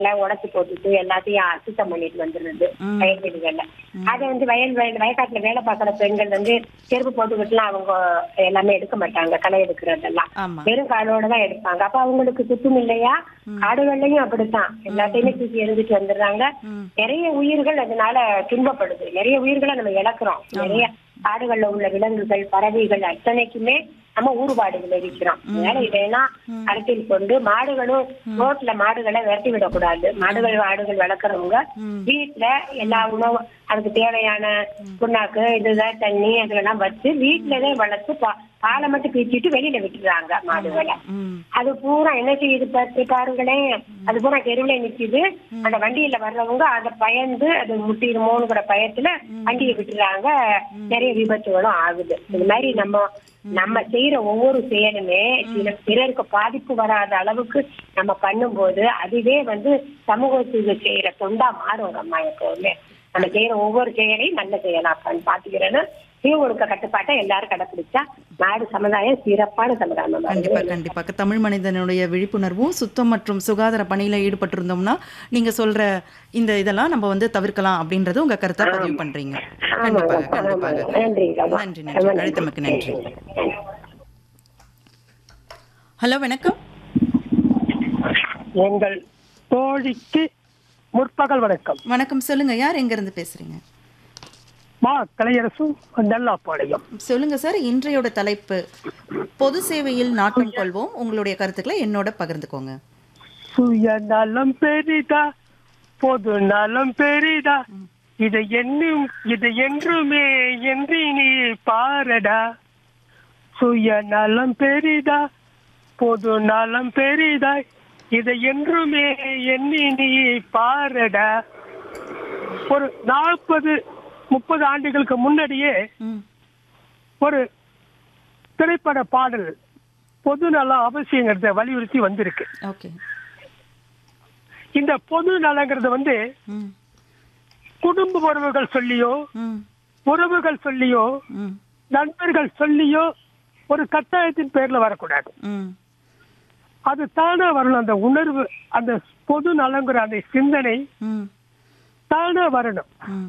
எல்லாம் உடச்சு போட்டுட்டு எல்லாத்தையும் சுத்தம் பண்ணிட்டு வந்துடுறது ம். வயல்வெளிகள்ல அதை வந்து வயல் வயல் வயக்காட்டுல வேலை பார்க்குற பெண்கள் வந்து செருப்பு போட்டுக்கிட்டுலாம் அவங்க எல்லாமே எடுக்க மாட்டாங்க களை எடுக்கிறதெல்லாம் ஆமா வெறும் காலோட தான் எடுப்பாங்க அப்ப அவங்களுக்கு சுத்தம் இல்லையா காடுகள்லயும் அப்படித்தான் எல்லாத்தையுமே தூக்கி எரிஞ்சிட்டு வந்துடுறாங்க ம். நிறைய உயிர்கள் அதனால துன்பப்படுது நிறைய உயிர்களை நம்ம இழக்கிறோம் நிறைய காடுகள்ல உள்ள விலங்குகள் பறவைகள் அத்தனைக்குமே நம்ம ஊறுபாடுகள் இருக்கிறோம் அதனால இதெல்லாம் கருத்தில் கொண்டு மாடுகளும் ரோட்ல மாடுகளை விரட்டி விடக்கூடாது மாடுகள் ஆடுகள் வளர்க்குறவங்க ம். வீட்டுல எல்லா உணவு அதுக்கு தேவையான புண்ணாக்கு இதுதான் தண்ணி அதெல்லாம் வச்சு வீட்டுலதான் வளர்த்து பா- பாலை மட்டும் பீச்சிட்டு வெளியில விட்டுறாங்க மாடுகளை ம் அது பூரா என்ன செய்யுது பார்த்து பாருங்களேன் அது பூரா தெருவுல நிக்குது அந்த வண்டியில வர்றவங்க அதை பயந்து அது முட்டிடுமோன்னு கூட பயத்துல வண்டியை விட்டுறாங்க நிறைய விபத்துகளும் ஆகுது இது மாதிரி நம்ம நம்ம செய்யற ஒவ்வொரு செயலுமே சில பிறருக்கு பாதிப்பு வராத அளவுக்கு நம்ம பண்ணும்போது அதுவே வந்து சமூகத்துக்கு செய்யற தொண்டா மாறும் அம்மா எப்பவுமே நம்ம செய்யற ஒவ்வொரு செயலையும் நல்ல செயலா பாத்துக்கிறேன்னு தீ ஒழுக்க கட்டுப்பாட்டை எல்லாரும் கடைபிடிச்சா நாடு சமுதாயம் சிறப்பான சமுதாயம் கண்டிப்பா கண்டிப்பாக தமிழ் மனிதனுடைய விழிப்புணர்வும் சுத்தம் மற்றும் சுகாதார பணியில ஈடுபட்டிருந்தோம்னா நீங்க சொல்ற இந்த இதெல்லாம் நம்ம வந்து தவிர்க்கலாம் அப்படின்றது உங்க கருத்தா பதிவு பண்றீங்க கண்டிப்பாக கண்டிப்பாக நன்றிங்க நன்றி நன்றி அழைத்தமைக்கு நன்றி ஹலோ வணக்கம் எங்கள் தோழிக்கு முற்பகல் வணக்கம் வணக்கம் சொல்லுங்க யார் எங்க இருந்து பேசுறீங்க மா கலையரசு நல்லாப்பாளையம் சொல்லுங்க சார் இன்றையோட தலைப்பு பொது சேவையில் நாட்டம் கொள்வோம் உங்களுடைய கருத்துக்களை என்னோட பகிர்ந்துக்கோங்க சுயநலம் பெரிதா பொது நலம் பெரிதா இதை என்னும் இதை என்றுமே என்று நீ பாரடா சுயநலம் பெரிதா பொது நலம் பெரிதா இதை என்றுமே எண்ணி நீ பாரடா ஒரு நாற்பது முப்பது ஆண்டுகளுக்கு முன்னாடியே ம் ஒரு திரைப்பட பாடல் பொது நலம் அவசியங்கிறத வலியுறுத்தி வந்திருக்கு ஓகே இந்த பொது நலங்கிறது வந்து ம் குடும்ப உறவுகள் சொல்லியோ ம் உறவுகள் சொல்லியோ ம் நண்பர்கள் சொல்லியோ ஒரு கட்டாயத்தின் பேர்ல வரக்கூடாது ம் அது தானா வரணும் அந்த உணர்வு அந்த பொது நலங்கிற அந்த சிந்தனை ம் தானா வரணும் ம்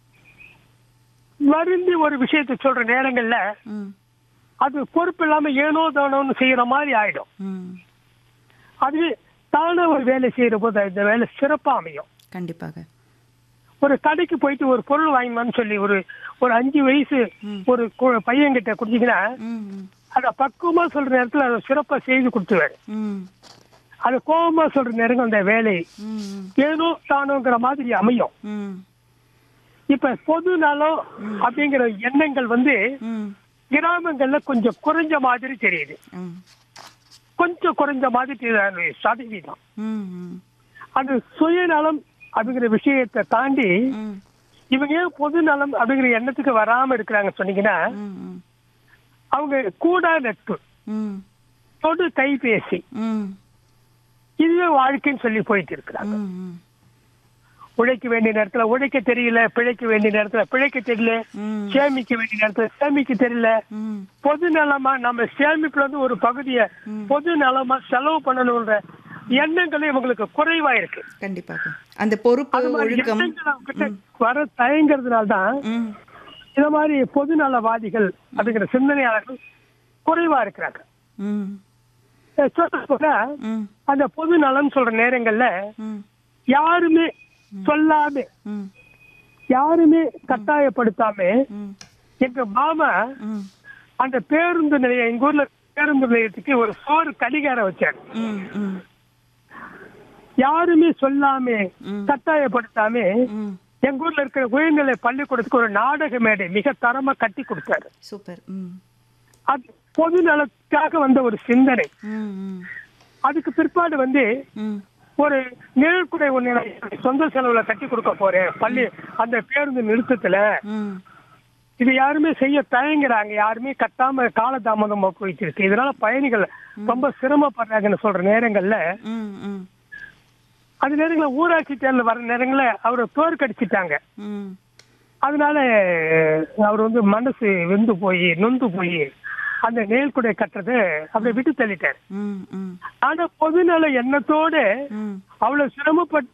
வருந்தி ஒரு விஷயத்தை சொல்ற நேரங்கள்ல ம் அது பொறுப்பு இல்லாம ஏனோ தானோன்னு செய்யற மாதிரி ஆயிடும் ம் அதுவே தானா ஒரு வேலை செய்யற போது இந்த வேலை சிறப்பா அமையும் கண்டிப்பாக ஒரு கடைக்கு போயிட்டு ஒரு பொருள் வாங்கினான்னு சொல்லி ஒரு ஒரு அஞ்சு வயசு ம். ஒரு கு- பையன்கிட்ட கொடுத்தீங்கன்னா ம் ம் அத பக்குவமா சொல்ற நேரத்துல அதை சிறப்பா செய்து கொடுத்துருவாரு ம் அது கோபமா சொல்ற நேரம் அந்த வேலை ம் ஏனோ தானோங்கிற மாதிரி அமையும் ம் இப்ப பொது நலம் அப்படிங்கிற எண்ணங்கள் வந்து ம் கிராமங்கள்ல கொஞ்சம் குறைஞ்ச மாதிரி தெரியுது ம் கொஞ்சம் குறைஞ்ச மாதிரி தெரியுது சதவீதம் ம் ம் அது சுயநலம் அப்படிங்கிற விஷயத்தை தாண்டி ம் இவங்க ஏன் பொது நலம் அப்படிங்கிற எண்ணத்துக்கு வராம இருக்கிறாங்க சொன்னீங்கன்னா ம் ம் அவங்க கூடா நட்பு ம் தொடு கைபேசி ம் இதுவே வாழ்க்கைன்னு சொல்லி போயிட்டு இருக்கிறாங்க ம் ம் உழைக்க வேண்டிய நேரத்துல உழைக்க தெரியல பிழைக்க வேண்டிய நேரத்துல பிழைக்க தெரியல ம் சேமிக்க வேண்டிய நேரத்துல சேமிக்க தெரியல ம் பொது நலமா நம்ம சேமிப்புல இருந்து ஒரு பகுதியை பொது நலமா செலவு பண்ணணும்ன்ற எண்ணங்களும் இவங்களுக்கு குறைவா இருக்கு கண்டிப்பாக அந்த பொறுப்பு அது மாதிரி ஒழுக்கம் எண்ணங்கள் அவங்க கிட்ட வர தயங்கிறதுனால தான் ம் இந்த மாதிரி பொது நலவாதிகள் அப்படிங்கிற சிந்தனையாளர்கள் குறைவா இருக்கிறாங்க ம் அஹ் சொல்ல போனா ம் அந்த பொது நலம் சொல்ற நேரங்கள்ல ம் யாருமே சொல்லாம ம் யாருமே கட்டாயப்படுத்தாம ம் எங்க மாமா ம் அந்த பேருந்து நிலையம் எங்க ஊர்ல பேருந்து நிலையத்துக்கு ஒரு சோறு கடிகாரம் வச்சாரு ம் ம் யாருமே சொல்லாம ம். கட்டாயப்படுத்தாம ம் எங்க ஊர்ல இருக்கிற உயர்நிலை பள்ளிக்கூடத்துக்கு ஒரு நாடக மேடை மிக தரமா கட்டி கொடுத்தாரு சூப்பர் ம் அது பொது நலத்துக்காக வந்த ஒரு சிந்தனை ம் ம் அதுக்கு பிற்பாடு வந்து ம் ஒரு நிழற்குடை ஒண்ணு நான் சொந்த செலவுல கட்டி கொடுக்க போறேன் பள்ளி அந்த பேருந்து நிறுத்தத்துல ம் இது யாருமே செய்ய தயங்குறாங்க யாருமே கட்டாம காலதாமதமா போயிட்டு இருக்கு இதனால பயணிகள் ரொம்ப சிரமப்படுறாங்கன்னு சொல்ற நேரங்கள்ல ம் ம் அது நேரங்கள ஊராட்சி தேர்தல் வர நேரங்கள்ல அவரை தோற்கடிச்சிட்டாங்க ம் அதனால அவர் வந்து மனசு வெந்து போய் நொந்து போய் அந்த நெயில் குடை கட்டுறது அப்படியே விட்டு தள்ளிட்டாரு ம் ம் ஆனா பொதுநல எண்ணத்தோட ம் அவ்வளவு சிரமப்பட்டு